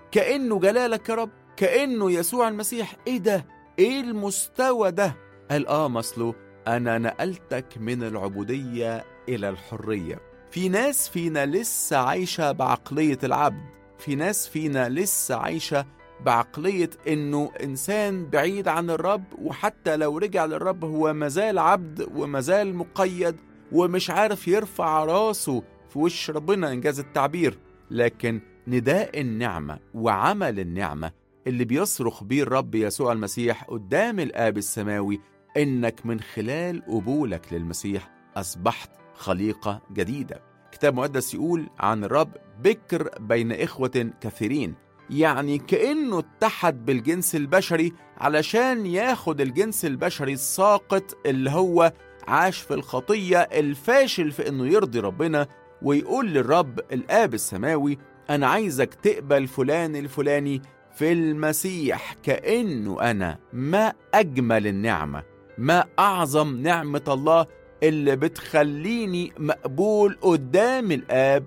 كأنه جلالك يا رب كأنه يسوع المسيح إيه ده إيه المستوى ده قال آه مصله أنا نقلتك من العبودية إلى الحرية في ناس فينا لسه عايشة بعقلية العبد في ناس فينا لسه عايشة بعقلية إنه إنسان بعيد عن الرب وحتى لو رجع للرب هو مازال عبد ومازال مقيد ومش عارف يرفع راسه في وش ربنا إنجاز التعبير لكن نداء النعمة وعمل النعمة اللي بيصرخ بيه الرب يسوع المسيح قدام الآب السماوي إنك من خلال قبولك للمسيح أصبحت خليقة جديدة كتاب مقدس يقول عن الرب بكر بين إخوة كثيرين يعني كأنه اتحد بالجنس البشري علشان ياخد الجنس البشري الساقط اللي هو عاش في الخطية الفاشل في إنه يرضي ربنا ويقول للرب الآب السماوي أنا عايزك تقبل فلان الفلاني في المسيح كأنه أنا ما أجمل النعمة ما أعظم نعمة الله اللي بتخليني مقبول قدام الآب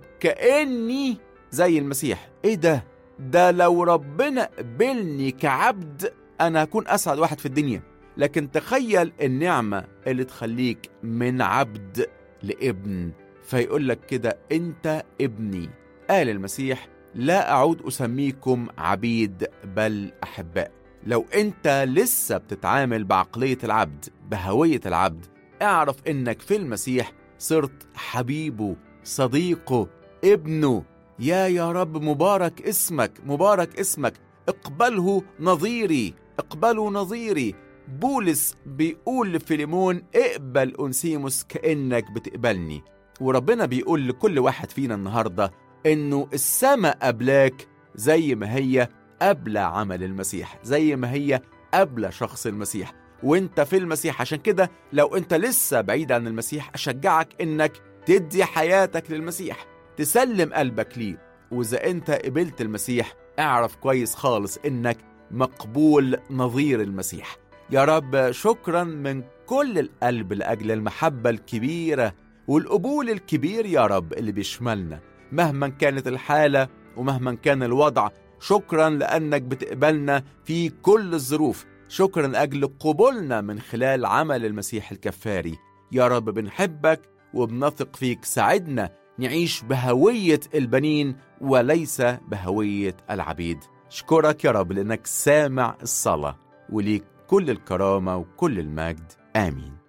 كأني زي المسيح إيه ده؟ ده لو ربنا قبلني كعبد أنا هكون أسعد واحد في الدنيا لكن تخيل النعمة اللي تخليك من عبد لابن فيقول لك كده أنت ابني قال المسيح لا أعود أسميكم عبيد بل أحباء لو أنت لسه بتتعامل بعقلية العبد بهوية العبد اعرف إنك في المسيح صرت حبيبه صديقه ابنه يا يا رب مبارك اسمك مبارك اسمك اقبله نظيري اقبله نظيري بولس بيقول لفيليمون اقبل أنسيموس كأنك بتقبلني وربنا بيقول لكل واحد فينا النهاردة إنه السماء قبلاك زي ما هي قبل عمل المسيح زي ما هي قبل شخص المسيح وانت في المسيح عشان كده لو انت لسه بعيد عن المسيح أشجعك إنك تدي حياتك للمسيح تسلم قلبك ليه وإذا انت قبلت المسيح اعرف كويس خالص إنك مقبول نظير المسيح يا رب شكرا من كل القلب لأجل المحبة الكبيرة والقبول الكبير يا رب اللي بيشملنا مهما كانت الحالة ومهما كان الوضع شكرا لأنك بتقبلنا في كل الظروف شكرا لأجل قبولنا من خلال عمل المسيح الكفاري يا رب بنحبك وبنثق فيك ساعدنا نعيش بهوية البنين وليس بهوية العبيد اشكرك يا رب لأنك سامع الصلاة وليك كل الكرامة وكل المجد آمين